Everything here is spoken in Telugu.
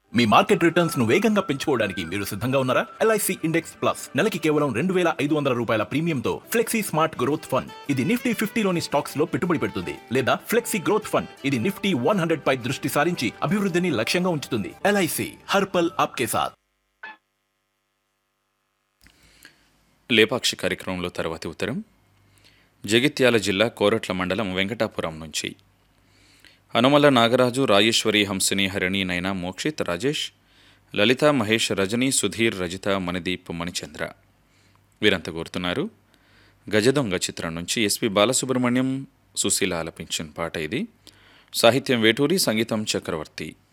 మీ మార్కెట్ రిటర్న్స్ ను వేగంగా పెంచుకోవడానికి మీరు సిద్ధంగా ఉన్నారా ఎల్ఐసి ఇండెక్స్ ప్లస్ నెలకి కేవలం రెండు వేల ఐదు వందల రూపాయల ప్రీమియంతో ఫ్లెక్సీ స్మార్ట్ గ్రోత్ ఫండ్ ఇది నిఫ్టీ ఫిఫ్టీలోని స్టాక్స్ లో పెట్టుబడి పెడుతుంది లేదా ఫ్లెక్సీ గ్రోత్ ఫండ్ ఇది నిఫ్టీ వన్ హండ్రెడ్ పై దృష్టి సారించి అభివృద్ధిని లక్ష్యంగా ఉంచుతుంది ఎల్ఐసి హర్పల్ ఆప్కే సాథ్ లేపాక్షి కార్యక్రమంలో తర్వాతి ఉత్తరం జగిత్యాల జిల్లా కోరట్ల మండలం వెంకటాపురం నుంచి హనుమల నాగరాజు రాజేశ్వరి హంసిని హరిణి నైనా మోక్షిత్ రాజేష్ లలిత మహేష్ రజని సుధీర్ రజిత మణిదీప్ మణిచంద్ర వీరంతా కోరుతున్నారు గజదొంగ చిత్రం నుంచి ఎస్పి బాలసుబ్రహ్మణ్యం సుశీల ఆలపించిన పాట ఇది సాహిత్యం వేటూరి సంగీతం చక్రవర్తి